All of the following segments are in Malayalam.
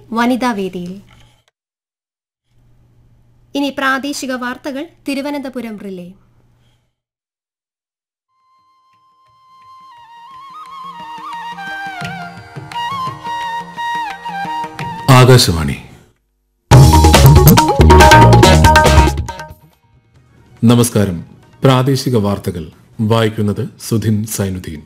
വനിതാ വേദിയിൽ ഇനി പ്രാദേശിക വാർത്തകൾ തിരുവനന്തപുരം റിലേ ആകാശവാണി നമസ്കാരം പ്രാദേശിക വാർത്തകൾ വായിക്കുന്നത് സുധിൻ സൈനുദ്ദീൻ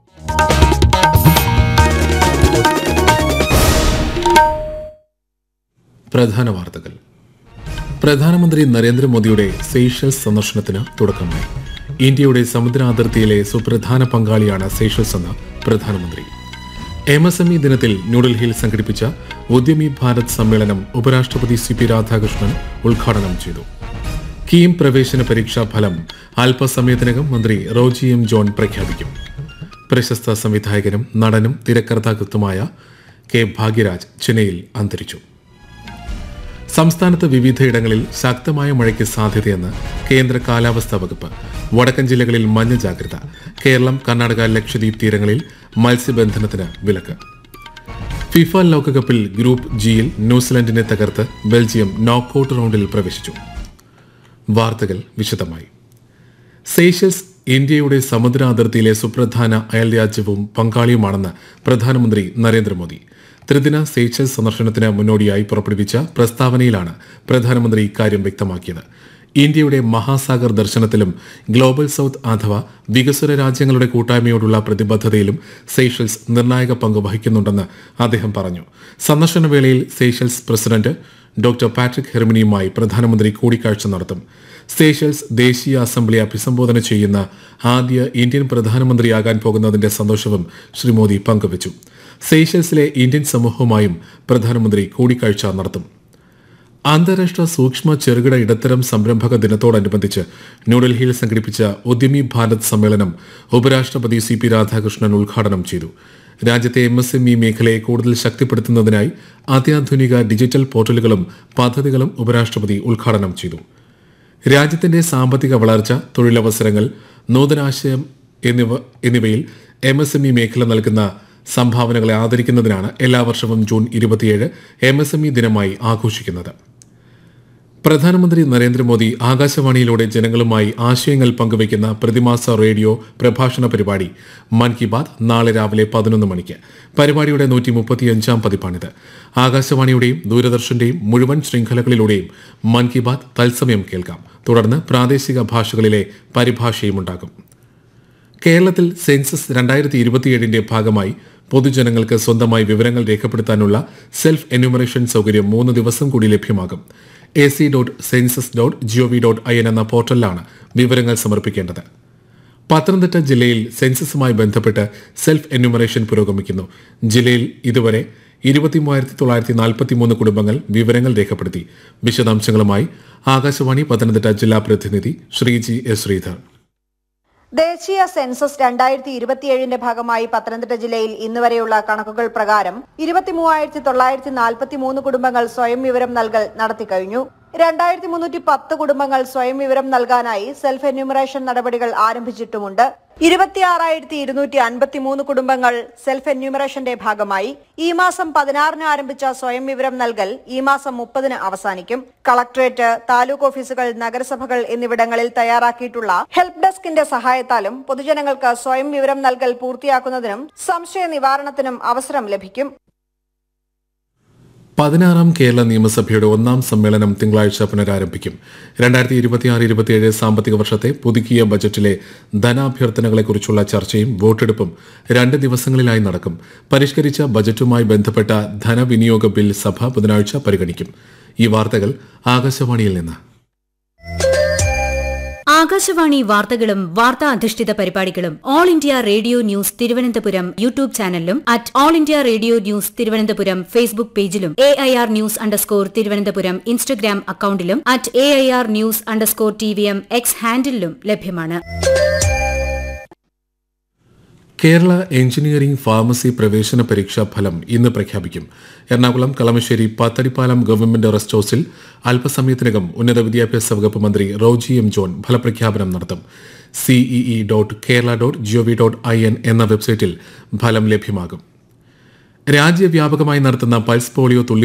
പ്രധാന വാർത്തകൾ പ്രധാനമന്ത്രി നരേന്ദ്രമോദിയുടെ സെയ്ഷൽസ് സന്ദർശനത്തിന് തുടക്കമായി ഇന്ത്യയുടെ സമുദ്രാതിർത്തിയിലെ സുപ്രധാന പങ്കാളിയാണ് സെയ്ഷൽസ് എന്ന് പ്രധാനമന്ത്രി എം എസ് എം ഇ ദിനത്തിൽ ന്യൂഡൽഹിയിൽ സംഘടിപ്പിച്ച ഉദ്യമി ഭാരത് സമ്മേളനം ഉപരാഷ്ട്രപതി സി പി രാധാകൃഷ്ണൻ ഉദ്ഘാടനം ചെയ്തു കീം പ്രവേശന പരീക്ഷാ ഫലം അല്പസമയത്തിനകം മന്ത്രി റോജി എം ജോൺ പ്രഖ്യാപിക്കും പ്രശസ്ത സംവിധായകനും നടനും തിരക്കഥാകൃത്തുമായ കെ ഭാഗ്യരാജ് ചെന്നൈയിൽ അന്തരിച്ചു സംസ്ഥാനത്ത് വിവിധയിടങ്ങളിൽ ശക്തമായ മഴയ്ക്ക് സാധ്യതയെന്ന് കേന്ദ്ര കാലാവസ്ഥാ വകുപ്പ് വടക്കൻ ജില്ലകളിൽ മഞ്ഞ ജാഗ്രത കേരളം കർണാടക ലക്ഷദ്വീപ് തീരങ്ങളിൽ മത്സ്യബന്ധനത്തിന് വിലക്ക് ഫിഫ ലോകകപ്പിൽ ഗ്രൂപ്പ് ജിയിൽ ന്യൂസിലൻഡിനെ തകർത്ത് ബെൽജിയം നോക്കൌട്ട് റൗണ്ടിൽ പ്രവേശിച്ചു വാർത്തകൾ വിശദമായി സെയ്ഷൽസ് ഇന്ത്യയുടെ സമുദ്ര അതിർത്തിയിലെ സുപ്രധാന അയൽരാജ്യവും പങ്കാളിയുമാണെന്ന് പ്രധാനമന്ത്രി നരേന്ദ്രമോദി ത്രിദിന സെയ്ഷൽസ് സന്ദർശനത്തിന് മുന്നോടിയായി പുറപ്പെടുവിച്ച പ്രസ്താവനയിലാണ് പ്രധാനമന്ത്രി ഇക്കാര്യം വ്യക്തമാക്കിയത് ഇന്ത്യയുടെ മഹാസാഗർ ദർശനത്തിലും ഗ്ലോബൽ സൌത്ത് അഥവാ വികസ്വര രാജ്യങ്ങളുടെ കൂട്ടായ്മയോടുള്ള പ്രതിബദ്ധതയിലും സെയ്ഷൽസ് നിർണായക പങ്ക് വഹിക്കുന്നുണ്ടെന്ന് അദ്ദേഹം പറഞ്ഞു സന്ദർശന വേളയിൽ സെയ്ഷൽസ് പ്രസിഡന്റ് ഡോക്ടർ പാട്രിക് ഹെർമിനിയുമായി പ്രധാനമന്ത്രി കൂടിക്കാഴ്ച നടത്തും സേഷൽസ് ദേശീയ അസംബ്ലി അഭിസംബോധന ചെയ്യുന്ന ആദ്യ ഇന്ത്യൻ പ്രധാനമന്ത്രിയാകാൻ പോകുന്നതിന്റെ സന്തോഷവും ശ്രീ മോദി പങ്കുവച്ചു സേഷൽസിലെ ഇന്ത്യൻ സമൂഹവുമായും പ്രധാനമന്ത്രി കൂടിക്കാഴ്ച നടത്തും അന്താരാഷ്ട്ര സൂക്ഷ്മ ചെറുകിട ഇടത്തരം സംരംഭക ദിനത്തോടനുബന്ധിച്ച് ന്യൂഡൽഹിയിൽ സംഘടിപ്പിച്ച ഉദ്യമി ഭാരത് സമ്മേളനം ഉപരാഷ്ട്രപതി സി പി രാധാകൃഷ്ണൻ ഉദ്ഘാടനം ചെയ്തു രാജ്യത്തെ എം എസ് എം ഇ മേഖലയെ കൂടുതൽ ശക്തിപ്പെടുത്തുന്നതിനായി അത്യാധുനിക ഡിജിറ്റൽ പോർട്ടലുകളും പദ്ധതികളും ഉപരാഷ്ട്രപതി ഉദ്ഘാടനം ചെയ്തു രാജ്യത്തിന്റെ സാമ്പത്തിക വളർച്ച തൊഴിലവസരങ്ങൾ നൂതനാശയം എന്നിവ എന്നിവയിൽ എം എസ് എം ഇ മേഖല നൽകുന്ന സംഭാവനകളെ ആദരിക്കുന്നതിനാണ് എല്ലാ വർഷവും ജൂൺ ഇരുപത്തിയേഴ് എം എസ് എം ഇ ദിനമായി ആഘോഷിക്കുന്നത് പ്രധാനമന്ത്രി നരേന്ദ്രമോദി ആകാശവാണിയിലൂടെ ജനങ്ങളുമായി ആശയങ്ങൾ പങ്കുവയ്ക്കുന്ന പ്രതിമാസ റേഡിയോ പ്രഭാഷണ പരിപാടി മൻ കി ബാത് നാളെ രാവിലെ പതിനൊന്ന് മണിക്ക് പരിപാടിയുടെ നൂറ്റി മുപ്പത്തിയഞ്ചാം പതിപ്പാണിത് ആകാശവാണിയുടെയും ദൂരദർശന്റെയും മുഴുവൻ ശൃംഖലകളിലൂടെയും മൻ കി ബാത് തത്സമയം കേൾക്കാം തുടർന്ന് പ്രാദേശിക ഭാഷകളിലെ പരിഭാഷയുമുണ്ടാകും കേരളത്തിൽ സെൻസസ് രണ്ടായിരത്തി ഇരുപത്തിയേഴിന്റെ ഭാഗമായി പൊതുജനങ്ങൾക്ക് സ്വന്തമായി വിവരങ്ങൾ രേഖപ്പെടുത്താനുള്ള സെൽഫ് എന്യൂമറേഷൻ സൗകര്യം മൂന്ന് ദിവസം കൂടി ലഭ്യമാകും A C dot census dot GOV dot I N എന്ന പോർട്ടലിലാണ് വിവരങ്ങൾ സമർപ്പിക്കേണ്ടത് പത്തനംതിട്ട ജില്ലയിൽ സെൻസസുമായി ബന്ധപ്പെട്ട് സെൽഫ് എന്യൂമറേഷൻ പുരോഗമിക്കുന്നു ജില്ലയിൽ ഇതുവരെ ഇരുപത്തിമൂവായിരത്തി തൊള്ളായിരത്തി നാൽപ്പത്തിമൂന്ന് കുടുംബങ്ങൾ വിവരങ്ങൾ രേഖപ്പെടുത്തി വിശദാംശങ്ങളുമായി ആകാശവാണി പത്തനംതിട്ട ജില്ലാ പ്രതിനിധി ശ്രീജി എസ് ശ്രീധർ ദേശീയ സെൻസസ് രണ്ടായിരത്തി ഇരുപത്തിയേഴിന്റെ ഭാഗമായി പത്തനംതിട്ട ജില്ലയിൽ ഇന്നുവരെയുള്ള കണക്കുകൾ പ്രകാരം ഇരുപത്തിമൂവായിരത്തി തൊള്ളായിരത്തി നാൽപ്പത്തി മൂന്ന് കുടുംബങ്ങൾ സ്വയം വിവരം നൽകൽ നടത്തിക്കഴിഞ്ഞു രണ്ടായിരത്തി മുന്നൂറ്റി പത്ത് കുടുംബങ്ങൾ സ്വയം വിവരം നൽകാനായി സെൽഫ് എന്യൂമറേഷൻ നടപടികൾ ആരംഭിച്ചിട്ടുമുണ്ട് ഇരുപത്തിയാറായിരത്തി ഇരുന്നൂറ്റി അൻപത്തി മൂന്ന് കുടുംബങ്ങൾ സെൽഫ് എന്യൂമറേഷന്റെ ഭാഗമായി ഈ മാസം പതിനാറിന് ആരംഭിച്ച സ്വയം വിവരം നൽകൽ ഈ മാസം മുപ്പതിന് അവസാനിക്കും കളക്ടറേറ്റ് താലൂക്ക് ഓഫീസുകൾ നഗരസഭകൾ എന്നിവിടങ്ങളിൽ തയ്യാറാക്കിയിട്ടുള്ള ഹെൽപ്പ് ഡെസ്കിന്റെ സഹായത്താലും പൊതുജനങ്ങൾക്ക് സ്വയം വിവരം നൽകൽ പൂർത്തിയാക്കുന്നതിനും സംശയ നിവാരണത്തിനും അവസരം ലഭിക്കും പതിനാറാം കേരള നിയമസഭയുടെ ഒന്നാം സമ്മേളനം തിങ്കളാഴ്ച പുനരാരംഭിക്കും രണ്ടായിരത്തി ഇരുപത്തിയാറ് ഇരുപത്തിയേഴ് സാമ്പത്തിക വർഷത്തെ പുതുക്കിയ ബജറ്റിലെ ധനാഭ്യർത്ഥനകളെക്കുറിച്ചുള്ള ചർച്ചയും വോട്ടെടുപ്പും രണ്ട് ദിവസങ്ങളിലായി നടക്കും പരിഷ്കരിച്ച ബജറ്റുമായി ബന്ധപ്പെട്ട ധനവിനിയോഗ ബിൽ സഭ ബുധനാഴ്ച പരിഗണിക്കും ഈ വാർത്തകൾ ആകാശവാണിയിൽ നിന്ന് ആകാശവാണി വാർത്തകളും വാർത്താ അധിഷ്ഠിത പരിപാടികളും All India Radio News Thiruvananthapuram YouTube ചാനലിലും at All India Radio News Thiruvananthapuram Facebook പേജിലും A I R news underscore Thiruvananthapuram Instagram അക്കൌണ്ടിലും at A I R news underscore T V M X ഹാൻഡിലും ലഭ്യമാണ് കേരള എഞ്ചിനീയറിംഗ് ഫാർമസി പ്രവേശന പരീക്ഷാ ഫലം ഇന്ന് പ്രഖ്യാപിക്കും എറണാകുളം കളമശ്ശേരി പാത്തടിപ്പാലം ഗവൺമെന്റ് റെസ്റ്റ് ഹൌസിൽ അല്പസമയത്തിനകം ഉന്നത വിദ്യാഭ്യാസ വകുപ്പ് മന്ത്രി റോജി എം ജോൺ ഫലപ്രഖ്യാപനം നടത്തും CEE dot Kerala dot GOV dot I N എന്ന വെബ്സൈറ്റിൽ ഫലം ലഭ്യമാകും രാജ്യവ്യാപകമായി നടത്തുന്ന പൾസ് പോളിയോ തുള്ളി